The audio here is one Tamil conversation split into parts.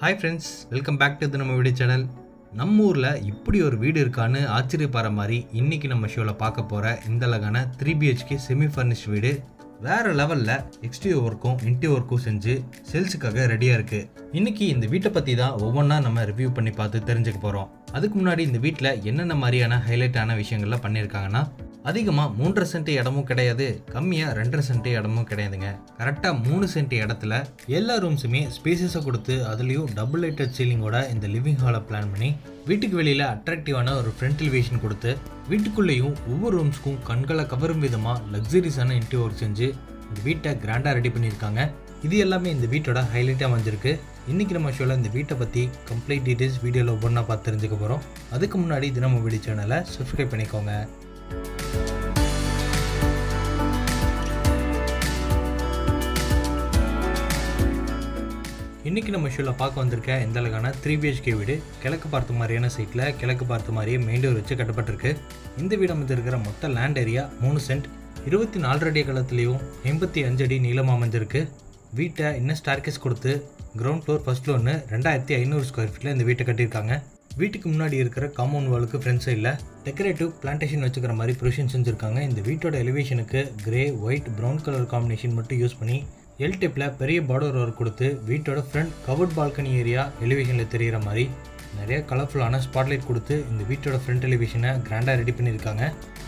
hi friends welcome back to நம்ம வீடியோ சேனல் நம்ம ஊரில் இப்படி ஒரு வீடு இருக்கான்னு ஆச்சரியப்படுற மாதிரி இன்னைக்கு நம்ம ஷோவில் பார்க்க போகிற இந்த அழகான த்ரீ பிஹெச்கே செமி ஃபர்னிஷ் வீடு வேற லெவலில் எக்ஸ்டிவ் ஒர்க்கும் இன்டி ஒர்க்கும் செஞ்சு சேல்ஸுக்காக ரெடியாக இருக்குது இன்னைக்கு இந்த வீட்டை பற்றி தான் ஒவ்வொன்றா நம்ம ரிவ்யூ பண்ணி பார்த்து தெரிஞ்சுக்க போகிறோம் அதுக்கு முன்னாடி இந்த வீட்டில் என்னென்ன மாதிரியான ஹைலைட்டான விஷயங்கள்லாம் பண்ணியிருக்காங்கன்னா அதிகமாக மூன்றரை சென்ட் இடமும் கிடையாது கம்மியாக ரெண்டரை சென்ட் இடமும் கிடையாதுங்க கரெக்டாக மூணு சென்ட் இடத்துல எல்லா ரூம்ஸுமே ஸ்பேசஸை கொடுத்து அதுலேயும் டபுள் லைட்டட் சீலிங்கோட இந்த லிவிங் ஹாலை பிளான் பண்ணி வீட்டுக்கு வெளியில் அட்ராக்டிவான ஒரு ஃப்ரண்ட் எலிவேஷன் கொடுத்து வீட்டுக்குள்ளேயும் ஒவ்வொரு ரூம்ஸ்க்கும் கண்களை கவரும் விதமாக லக்ஸரிஸான இன்டி ஒர்க் செஞ்சு இந்த வீட்டை கிராண்டாக ரெடி பண்ணியிருக்காங்க இது எல்லாமே இந்த வீட்டோட ஹைலைட்டாக அமைஞ்சிருக்கு இன்றைக்கி நம்ம ஷோவில் இந்த வீட்டை பற்றி கம்ப்ளீட் டீட்டெயில்ஸ் வீடியோவில் ஒவ்வொன்றா பார்த்து தெரிஞ்சுக்க போகிறோம் அதுக்கு முன்னாடி தினமும் வீடியோ சேனலை சப்ஸ்கிரைப் பண்ணிக்கோங்க இன்றைக்கி நம்ம ஷோவில் பார்க்க வந்திருக்க இந்த அழகான த்ரீ பிஹெச்கே வீடு கிழக்கு பார்த்த மாதிரியான சைட்டில் கிழக்கு பார்த்த மாதிரியே மெயின் டோர் வச்சு கட்டப்பட்டிருக்கு இந்த வீடு அமைஞ்சிருக்கிற மொத்த லேண்ட் ஏரியா மூணு சென்ட் இருபத்தி நாலு அடி அகலத்துலேயும் எண்பத்தி அஞ்சு அடி நீளம் அமைஞ்சிருக்கு வீட்டை இன்னும் ஸ்டார்கேஸ் கொடுத்து கிரவுண்ட் ஃப்ளோர் ஃபர்ஸ்ட் ஃப்ளோர்னு ரெண்டாயிரத்தி ஐநூறு ஸ்கொயர் ஃபீட்டில் இந்த வீட்டை கட்டியிருக்காங்க வீட்டுக்கு முன்னாடி இருக்கிற காம்பவுண்ட் வாலுக்கு ஃப்ரண்ட் சைடில் டெக்கரேட்டிவ் பிளான்டேஷன் வச்சுக்கிற மாதிரி ப்ரொவிஷன் செஞ்சுருக்காங்க இந்த வீட்டோட எலிவேஷனுக்கு grey white brown colour combination மட்டும் யூஸ் பண்ணி எல் டேப்பில் பெரிய பார்டர் ஒர்க் கொடுத்து வீட்டோட ஃப்ரண்ட் கவர்ட் பால்கனி ஏரியா எலிவேஷனில் தெரிகிற மாதிரி நிறைய கலர்ஃபுல்லான ஸ்பாட்லைட் கொடுத்து இந்த வீட்டோட ஃப்ரண்ட் எலிவேஷனை கிராண்டாக ரெடி பண்ணியிருக்காங்க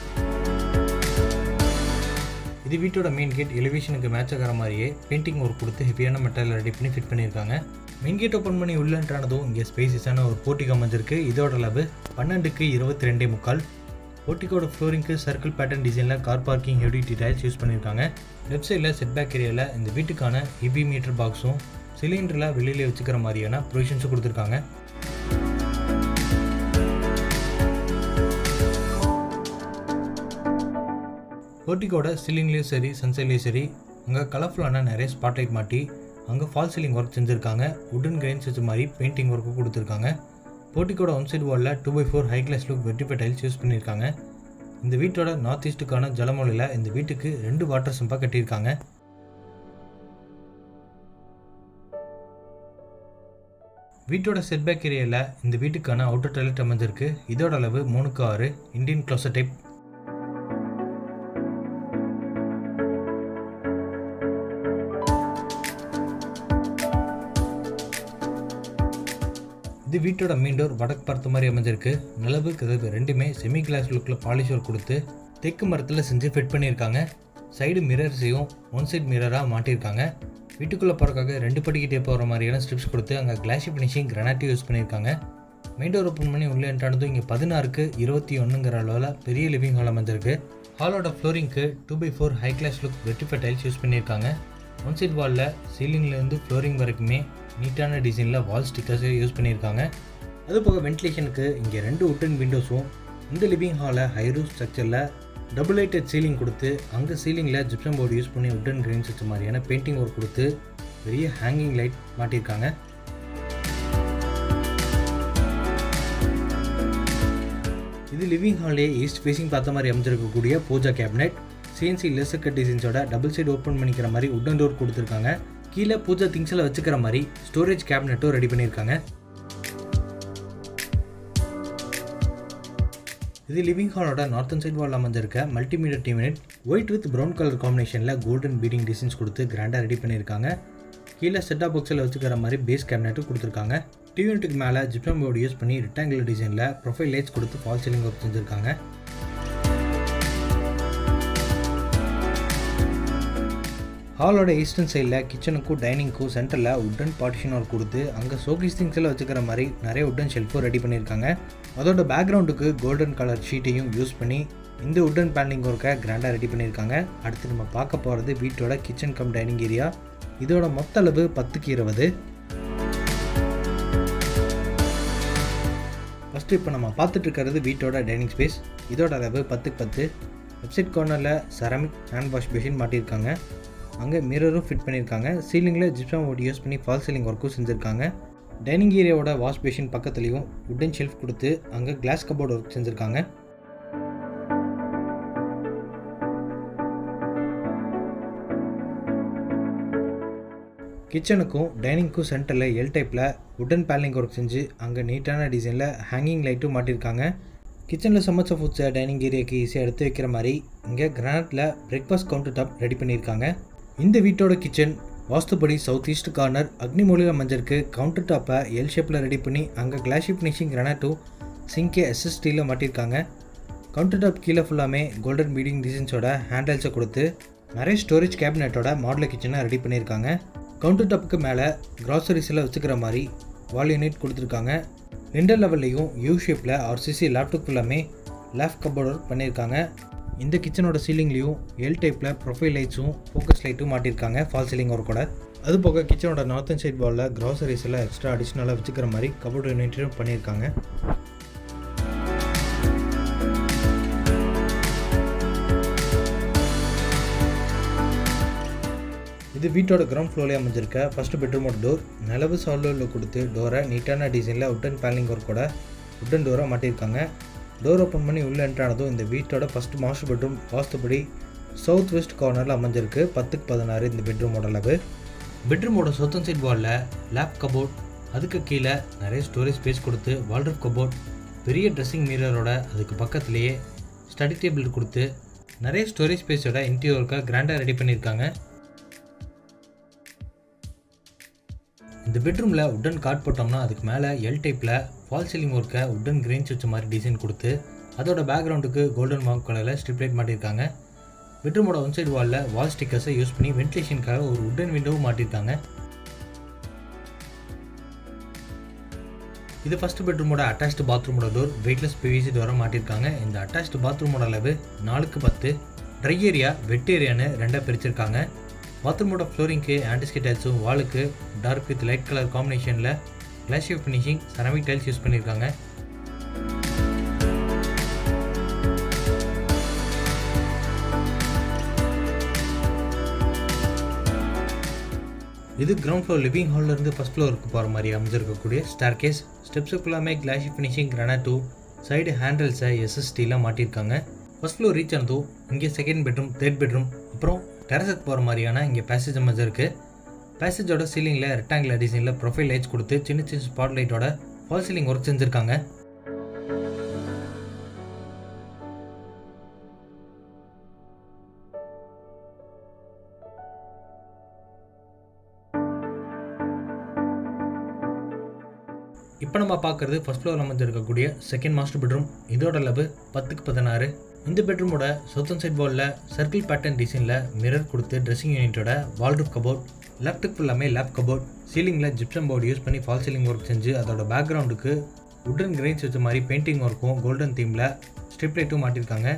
இது வீட்டோட மெயின் கேட் எலிவேஷனுக்கு மேட்ச் ஆகிற மாதிரியே பெயிண்டிங் ஒர்க் கொடுத்து ஹெவியான மெட்டீரியல் ரெடி பண்ணி ஃபிட் பண்ணியிருக்காங்க மெயின் கேட் ஓப்பன் பண்ணி உள்ளன்றானதும் இங்கே ஸ்பேசிஸான ஒரு போட்டிக்கு அமைஞ்சிருக்கு இதோட அளவு பன்னெண்டுக்கு இருபத்தி ரெண்டே முக்கால் போட்டிக்கோட ஃப்ளோரிங்க்கு சர்க்கிள் பேட்டர்ன் டிசைனில் car parking heavy details use பண்ணியிருக்காங்க லெஃப்ட் சைடில் செட்பேக் ஏரியாவில் இந்த வீட்டுக்கான இபி மீட்டர் பாக்ஸும் சிலிண்டரில் வெளியில வச்சுக்கிற மாதிரியான ப்ரொவிஷன்ஸும் கொடுத்துருக்காங்க போர்ட்டிக்கோட சீலிங்லேயும் சரி சன்சைட்லேயும் சரி அங்கே கலர்ஃபுல்லான நிறைய ஸ்பாட்லைட் மாட்டி அங்கே ஃபால் சீலிங் ஒர்க் செஞ்சுருக்காங்க உடன் கிரைன்ஸ் வச்ச மாதிரி பெயிண்டிங் ஒர்க்கும் கொடுத்துருக்காங்க போர்ட்டிக்கோட ஒன் சைடு வாலில் two by four high glass look vitrified tiles use பண்ணியிருக்காங்க இந்த வீட்டோட நார்த் ஈஸ்ட்டுக்கான ஜலமொழியில் இந்த வீட்டுக்கு ரெண்டு வாட்டர் சம்பாக கட்டியிருக்காங்க வீட்டோட செட்பேக் ஏரியாவில் இந்த வீட்டுக்கான அவுட்டர் டாய்லெட் அமைஞ்சிருக்கு இதோட அளவு மூணுக்கு ஆறு இந்தியன் க்ளோசர் டைப் இது வீட்டோட மெயின் டோர் வடக்கு பார்த்த மாதிரி அமைஞ்சிருக்கு நிலவு கதவு ரெண்டுமே செமி கிளாஸ் லுக்கில் பாலிஷ் ஒர்க் கொடுத்து தெற்கு மரத்தில் செஞ்சு ஃபிட் பண்ணியிருக்காங்க சைடு மிரர்ஸையும் ஒன் சைடு மிரராக மாட்டியிருக்காங்க வீட்டுக்குள்ளே போகிறக்காக ரெண்டு படிக்கிட்டே போகிற மாதிரியான ஸ்ட்ரிப்ஸ் கொடுத்து அங்கே கிளாஷி ஃபினிஷிங் கிரானைட்டி யூஸ் பண்ணியிருக்காங்க மெயின் டோர் ஓப்பன் பண்ணி உள்ளே என்ட்ரானதும் இங்கே பதினாறுக்கு இருபத்தி ஒன்றுங்கிற அளவில் பெரிய லிவிங் ஹால் அமைஞ்சிருக்கு ஹாலோட ஃப்ளோரிங்க்கு two by four high glass look vitrified tiles use பண்ணியிருக்காங்க ஒன் சைட் வாலில் சீலிங்லேருந்து ஃப்ளோரிங் வரைக்குமே நீட்டான டிசைனில் வால் ஸ்டிக்கர்ஸை யூஸ் பண்ணியிருக்காங்க அது போக வென்டிலேஷனுக்கு இங்கே ரெண்டு உட்டன் விண்டோஸும் இந்த லிவிங் ஹாலை ஹைரூஸ் ஸ்ட்ரக்சரில் டபுள் லைட்டட் சீலிங் கொடுத்து அங்கே சீலிங்கில் ஜிப்சம் போர்டு யூஸ் பண்ணி உட்டன் கிரீன்ஸ் வச்ச மாதிரியான பெயிண்டிங் ஒர்க் கொடுத்து பெரிய ஹேங்கிங் லைட் மாட்டியிருக்காங்க இது லிவிங் ஹாலே ஈஸ்ட் ஃபேஸிங் பார்த்த மாதிரி அமைஞ்சிருக்கக்கூடிய pooja cabinet CNC laser cut டிசைன்ஸோட டபுள் சைடு ஓப்பன் பண்ணிக்கிற மாதிரி உட்டன் டோர் கொடுத்துருக்காங்க கீழே பூஜா திங்ஸில் வச்சுக்கிற மாதிரி ஸ்டோரேஜ் கேபினெட்டும் ரெடி பண்ணியிருக்காங்க இது லிவிங் ஹாலோட நார்த்தன் சைட் வால் அமைஞ்சிருக்க multimedia TV unit white with brown colour காம்பினேஷனில் கோல்டன் பீடிங் டிசைன்ஸ் கொடுத்து கிராண்டாக ரெடி பண்ணியிருக்காங்க கீழே செட்டாப் பாக்ஸில் வச்சுக்கிற மாதிரி பேஸ் கேபினெட்டும் கொடுத்துருக்காங்க டிவினெட்டுக்கு மேலே ஜிப்சம் போர்டு யூஸ் பண்ணி ரெக்டாங்குலர் டிசைனில் ப்ரொஃபைல் லைட்ஸ் கொடுத்து ஃபால் சீலிங் ஒர்க் செஞ்சுருக்காங்க ஹாலோட ஈஸ்டர்ன் சைடில் கிச்சனுக்கும் டைனிங்க்கும் சென்டரில் உட்டன் பார்ட்டிஷன் ஒர்க் கொடுத்து அங்கே ஷோகேஸ் திங்ஸில் வச்சுக்கிற மாதிரி நிறைய உட்டன் ஷெல்ஃபும் ரெடி பண்ணியிருக்காங்க அதோட பேக்ரவுண்டுக்கு கோல்டன் கலர் ஷீட்டையும் யூஸ் பண்ணி இந்த உட்டன் பேண்டிங் ஒர்க்கை கிராண்டாக ரெடி பண்ணியிருக்காங்க அடுத்து நம்ம பார்க்க போகிறது வீட்டோட கிச்சன் கம் டைனிங் ஏரியா இதோட மொத்த அளவு பத்துக்கு இருபது ஃபஸ்ட்டு இப்போ நம்ம பார்த்துட்டு இருக்கிறது வீட்டோட டைனிங் ஸ்பேஸ் இதோட அளவு பத்துக்கு பத்து வெப்சைட் கார்னரில் செராமிக் ஹேண்ட் வாஷ் மிஷின் மாட்டியிருக்காங்க அங்கே மிரரும் ஃபிட் பண்ணியிருக்காங்க சீலிங்கில் ஜிப்சம் போர்டு யூஸ் பண்ணி ஃபால் சீலிங் ஒர்க்கும் செஞ்சுருக்காங்க டைனிங் ஏரியாவோட வாஷ் பேஷின் பக்கத்துலேயும் உட்டன் ஷெல்ஃப் கொடுத்து அங்கே கிளாஸ் கபோர்டு ஒர்க் செஞ்சுருக்காங்க கிச்சனுக்கும் டைனிங்க்கும் சென்டரில் எல் டைப்பில் உடன் பேனலிங் ஒர்க் செஞ்சு அங்கே நீட்டான டிசைனில் ஹேங்கிங் லைட்டும் மாட்டியிருக்காங்க கிச்சனில் சமைச்ச ஃபுட்ஸை டைனிங் ஏரியாவுக்கு ஈஸியாக எடுத்து வைக்கிற மாதிரி இங்கே கிரானைட்டில் பிரேக்ஃபாஸ்ட் கவுண்டர் டாப் ரெடி பண்ணியிருக்காங்க இந்த வீட்டோட கிச்சன் வாஸ்துப்படி சவுத் ஈஸ்ட் கார்னர் அக்னிமொழியில் மஞ்சருக்கு கவுண்டர் டாப்பை எல் ஷேப்பில் ரெடி பண்ணி அங்கே கிளாஷி ஃபினிஷிங் கிரானைட்டும் சிங்கே எஸ்எஸ்டியில் மாட்டியிருக்காங்க கவுண்டர் டாப் கீழே ஃபுல்லாமே கோல்டன் பீடிங் டிசைன்ஸோட ஹேண்டல்ஸை கொடுத்து நிறைய ஸ்டோரேஜ் கேபினெட்டோட மாடல் கிச்சனை ரெடி பண்ணியிருக்காங்க கவுண்டர் டாப்புக்கு மேலே கிராசரிஸ் எல்லாம் வச்சுக்கிற மாதிரி வால் யூனிட் கொடுத்துருக்காங்க லிண்டர் லெவல்லையும் யூ ஷேப்பில் ஆர்சிசி லேப்டாப் ஃபுல்லாமே லேஃப் கபோர்டு பண்ணியிருக்காங்க இந்த கிச்சனோட சீலிங்லேயும் எல் டைப்பில் ப்ரொஃபைல் லைட்ஸும் ஃபோக்கஸ் லைட்டும் மாட்டியிருக்காங்க ஃபால் சீலிங் ஒர்க்கோட அது போக கிச்சனோட நார்த்தன் சைட் வாலில் கிராசரிஸ் எல்லாம் எக்ஸ்ட்ரா அடிஷ்னலாக வச்சுக்கிற மாதிரி கபோர்டு யூனிட்டும் பண்ணியிருக்காங்க இது வீட்டோட கிரவுண்ட் ஃப்ளோர்லேயே அமைஞ்சிருக்க ஃபஸ்ட்டு பெட்ரூமோட டோர் நிலவு சால்வில் கொடுத்து டோரை நீட்டான டிசைனில் உட்டன் பேனலிங் ஒர்க்கோட உட்டன் டோராக மாட்டியிருக்காங்க டோர் ஓப்பன் பண்ணி உள்ளே என்ட்ரானதும் இந்த வீட்டோட ஃபஸ்ட்டு மாஸ்டர் பெட்ரூம் வாஸ்துபடி சவுத் வெஸ்ட் கார்னரில் அமைஞ்சிருக்கு பத்துக்கு பதினாறு இந்த பெட்ரூமோட அளவு பெட்ரூமோட சவுத்தன் சைட் வாலில் லேப் கபோர்ட் அதுக்கு கீழே நிறைய ஸ்டோரேஜ் ஸ்பேஸ் கொடுத்து வால்ரூப் கபோர்ட் பெரிய ட்ரெஸ்ஸிங் மிரரோட அதுக்கு பக்கத்துலேயே ஸ்டடி டேபிள் கொடுத்து நிறைய ஸ்டோரேஜ் ஸ்பேஸோட இன்டீரியருக்காக கிராண்டாக ரெடி பண்ணியிருக்காங்க இந்த பெட்ரூமில் உட்டன் காட் போட்டோம்னா அதுக்கு மேலே எல் டைப்பில் ஃபால் சீலிங் ஒர்க்கை உட்டன் கிரெயின்ஸ் வச்ச மாதிரி டிசைன் கொடுத்து அதோட பேக்ரவுண்டுக்கு கோல்டன் மார்க் கலரில் ஸ்ட்ரிப் லைட் மாட்டியிருக்காங்க பெட்ரூமோட ஒன் சைடு வாலில் வால் ஸ்டிக்கர்ஸை யூஸ் பண்ணி வென்டிலேஷனுக்காக ஒரு உட்டன் விண்டோவும் மாட்டியிருக்காங்க இது ஃபஸ்ட் பெட்ரூமோட அட்டாச்டு பாத்ரூமோட டோர் வெயிட்லெஸ் பிவிசி டோராக மாட்டியிருக்காங்க இந்த அட்டாச்டு பாத்ரூமோட அளவு நாலுக்கு பத்து ட்ரை ஏரியா வெட் ஏரியான்னு ரெண்டாக பிரிச்சிருக்காங்க பாத்ரூமோட ஃப்ளோரிங்க்கு ஆன்டிஸ்கே டைல்ஸும் வாலுக்கு டார்க் வித் லைட் கலர் காம்பினேஷனில் கிளாஷியோ ஃபினிஷிங் செராமிக் டைல்ஸ் யூஸ் பண்ணியிருக்காங்க இது கிரவுண்ட் ஃப்ளோர் லிவிங் ஹால்லேருந்து ஃபஸ்ட் ஃப்ளோருக்கு போகிற மாதிரி அமைஞ்சிருக்கக்கூடிய ஸ்டார் கேஸ் ஸ்டெப்ஸு ஃபுல்லாமே கிளாஷி ஃபினிஷிங் கிரானாட்டூ சைடு ஹேண்டில்ஸை எஸ்எஸ்டிலாம் மாட்டியிருக்காங்க ஃபஸ்ட் ஃப்ளோர் ரீச் ஆனதும் இங்கே செகண்ட் பெட்ரூம் தேர்ட் பெட்ரூம் அப்புறம் டெரஸுக்கு போகிற மாதிரியான இங்கே பேசேஜ் அமைஞ்சிருக்கு பேசேஜோட சீலிங்கில் ரெக்டாங்குலர் டிசைனில் ப்ரொஃபைல் லைட்ஸ் கொடுத்து சின்ன சின்ன ஸ்பாட் லைட்டோட ஃபால் சீலிங் ஒர்க் செஞ்சுருக்காங்க இப்போ நம்ம பார்க்குறது ஃபஸ்ட் ஃப்ளோர் அமைஞ்சிருக்கக்கூடிய செகண்ட் மாஸ்டர் பெட்ரூம் இதோட அளவு பத்துக்கு பதினாறு இந்த பெட்ரூமோட சவுத்தன் சைட் வாலில் சர்க்கிள் பேட்டர்ன் டிசைனில் மிரர் கொடுத்து ட்ரெஸ்ஸிங் யூனிட்டோட வால்ரூப் கபோர்ட் லெஃப்ட்டுக்கு ஃபுல்லாமே லேப் கபோர்ட் சீலிங்கில் ஜிப்சம் போர்டு யூஸ் பண்ணி ஃபால் சீலிங் ஒர்க் செஞ்சு அதோட பேக்ரவுண்டுக்கு உட்டன் கிரெயின்ஸ் வச்ச மாதிரி பெயிண்டிங் ஒர்க்கும் கோல்டன் தீமில் ஸ்ட்ரிப் லைட்டும் மாட்டியிருக்காங்க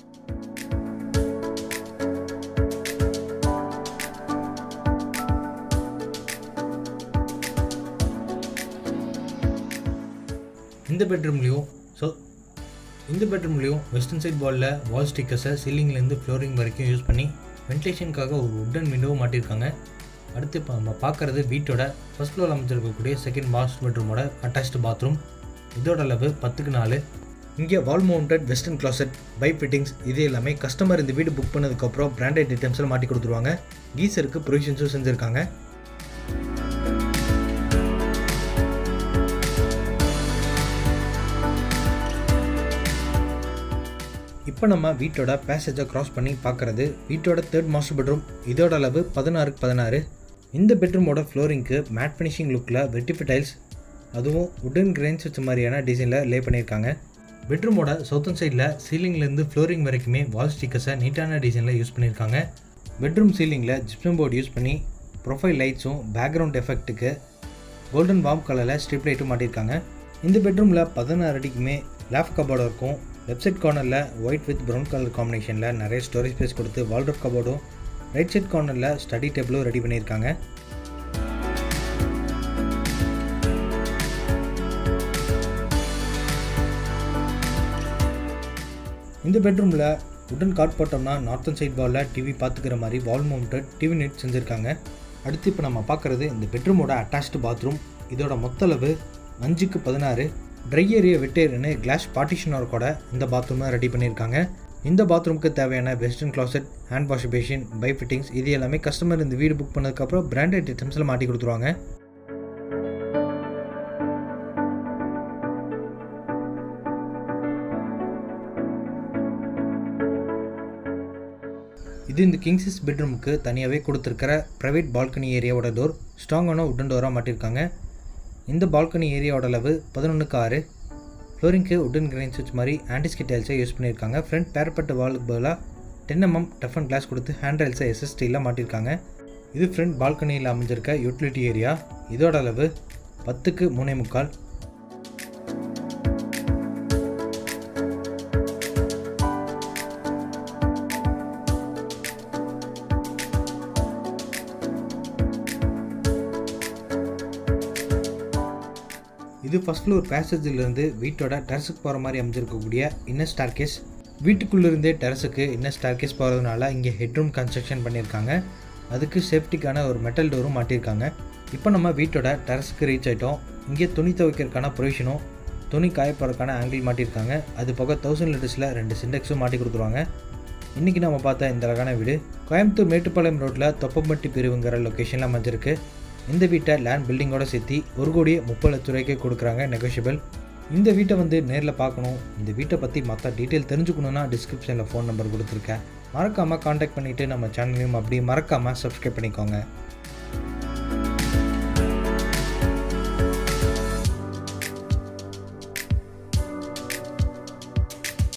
இந்த பெட்ரூம்லேயும் ஸோ இந்த பெட்ரூம்லேயும் வெஸ்டர்ன் சைட் வாலில் வால் ஸ்டிக்கர்ஸை சீலிங்லேருந்து ஃப்ளோரிங் வரைக்கும் யூஸ் பண்ணி வென்டிலேஷனுக்காக ஒரு உட்டன் விண்டோவும் மாட்டியிருக்காங்க அடுத்து இப்போ நம்ம பார்க்குறது வீட்டோட ஃபஸ்ட் ஃப்ளோர் அமைச்சிருக்கக்கூடிய செகண்ட் மாஸ்டர் பெட்ரூமோட அட்டாச்டு பாத்ரூம் இதோட அளவு பத்துக்கு நாலு இங்கே wall mounted western closet bath fittings இது எல்லாமே கஸ்டமர் இந்த வீடு புக் பண்ணதுக்கப்புறம் பிராண்டட் ஐட்டம்ஸில் மாட்டி கொடுத்துருவாங்க கீசருக்கு ப்ரொவிஷன்ஸும் செஞ்சுருக்காங்க இப்போ நம்ம வீட்டோட பேசேஜை கிராஸ் பண்ணி பார்க்குறது வீட்டோட தேர்ட் மாஸ்டர் பெட்ரூம் இதோட அளவு பதினாறுக்கு பதினாறு இந்த பெட்ரூமோட ஃப்ளோரிங்க்கு மேட் ஃபினிஷிங் லுக்கில் வெட்டிஃபி டைல்ஸ் அதுவும் உடன் கிரெயின்ஸ் வச்ச மாதிரியான டிசைனில் லே பண்ணியிருக்காங்க பெட்ரூமோட சவுத்தன் சைடில் சீலிங்லேருந்து ஃப்ளோரிங் வரைக்குமே வால் ஸ்டிக்கர்ஸை நீட்டான டிசைனில் யூஸ் பண்ணியிருக்காங்க பெட்ரூம் சீலிங்கில் ஜிப்சம் போர்டு யூஸ் பண்ணி ப்ரொஃபைல் லைட்ஸும் பேக்ரவுண்ட் எஃபெக்ட்டுக்கு கோல்டன் வார்ம் கலரில் ஸ்ட்ரிப் லைட்டும் மாட்டியிருக்காங்க இந்த பெட்ரூமில் பதினாறு அடிக்குமே லேஃப் கபோர்டு இருக்கும் லெஃப்ட் சைட் கார்னரில் ஒயிட் வித் ப்ரௌன் கலர் காம்பினேஷனில் நிறைய ஸ்டோரேஜ் ஸ்பேஸ் கொடுத்து வால்ட்ரோப் கபோர்டும் ரைட் சைட் கார்னரில் ஸ்டடி டேபிளும் ரெடி பண்ணியிருக்காங்க இந்த பெட்ரூமில் உடன் காட் போட்டோம்னா நார்த்தன் சைட் வாலில் டிவி பார்த்துக்கிற மாதிரி வால் மவுண்டட் டிவி நெட் செஞ்சுருக்காங்க அடுத்து இப்போ நம்ம பார்க்குறது இந்த பெட்ரூமோட அட்டாச்டு பாத்ரூம் இதோட மொத்த அளவு அஞ்சுக்கு பதினாறு ட்ரை ஏரியா வெட் ஏரியான்னு கிளாஸ் பார்ட்டிஷனர் கூட இந்த பாத்ரூமை ரெடி பண்ணியிருக்காங்க இந்த பாத்ரூமுக்கு தேவையான western closet hand wash basin bath fittings இது எல்லாமே கஸ்டமர் இந்த வீடு புக் பண்ணதுக்கப்புறம் பிராண்டட் ஐட்டம்ஸில் மாட்டி கொடுத்துருவாங்க இது இந்த கிங்ஸஸ் பெட்ரூமுக்கு தனியாகவே கொடுத்துருக்கிற ப்ரைவேட் பால்கனி ஏரியாவோட டோர் ஸ்ட்ராங்கான உட்டன் டோராக மாட்டியிருக்காங்க இந்த பால்கனி ஏரியாவோட அளவு பதினொன்றுக்கு ஆறு ஃப்ளோரிங்க்கு உட்டன் கிரைன் சுவிட்ச் மாதிரி ஆன்டிஸ்கி டைல்ஸை யூஸ் பண்ணியிருக்காங்க ஃப்ரண்ட் பேரப்பட்ட வாலுக்கு பதிலாக டென் எம்எம் டஃபன் கிளாஸ் கொடுத்து ஹேண்ட் ரைல்ஸை எஸ்எஸ்டியில் மாட்டியிருக்காங்க இது ஃப்ரண்ட் பால்கனியில் அமைஞ்சிருக்க யூட்டிலிட்டி ஏரியா இதோட அளவு பத்துக்கு மூணே முக்கால் இது ஃபஸ்ட் ஃப்ளோர் பேசேஜிலிருந்து வீட்டோட டெரஸுக்கு போகிற மாதிரி அமைஞ்சிருக்கக்கூடிய இன்னர் ஸ்டார்கேஸ் வீட்டுக்குள்ளேருந்தே டெரஸுக்கு இன்னர் ஸ்டார்கேஸ் போகிறதுனால இங்கே ஹெட்ரூம் கன்ஸ்ட்ரக்ஷன் பண்ணியிருக்காங்க அதுக்கு சேஃப்டிக்கான ஒரு மெட்டல் டோரும் மாட்டியிருக்காங்க இப்போ நம்ம வீட்டோட டெரஸுக்கு ரீச் ஆகிட்டோம் இங்கே துணி துவைக்கிறதுக்கான ப்ரொவிஷனும் துணி காய போகிறதுக்கான ஆங்கிள் மாட்டியிருக்காங்க அது போக தௌசண்ட் லிட்டர்ஸில் ரெண்டு சிண்டெக்ஸும் மாட்டி கொடுத்துருவாங்க இன்றைக்கி நம்ம பார்த்த இந்த அழகான வீடு கோயம்புத்தூர் மேட்டுப்பாளையம் ரோட்டில் தொப்பம்பட்டி பிரிவுங்கிற லொக்கேஷனில் அமைஞ்சிருக்கு இந்த வீட்டை லேண்ட் பில்டிங்கோட சேர்த்து ஒரு கோடியே முப்பது லட்ச ரூபாய்க்கு கொடுக்குறாங்க நெகோஷியபிள் இந்த வீட்டை வந்து நேரில் பார்க்கணும் இந்த வீட்டை பற்றி மற்ற டீட்டெயில் தெரிஞ்சுக்கணுன்னா டிஸ்கிரிப்ஷனில் ஃபோன் நம்பர் கொடுத்துருக்கேன் மறக்காமல் காண்டாக்ட் பண்ணிவிட்டு நம்ம சேனலையும் அப்படியே மறக்காமல் சப்ஸ்கிரைப் பண்ணிக்கோங்க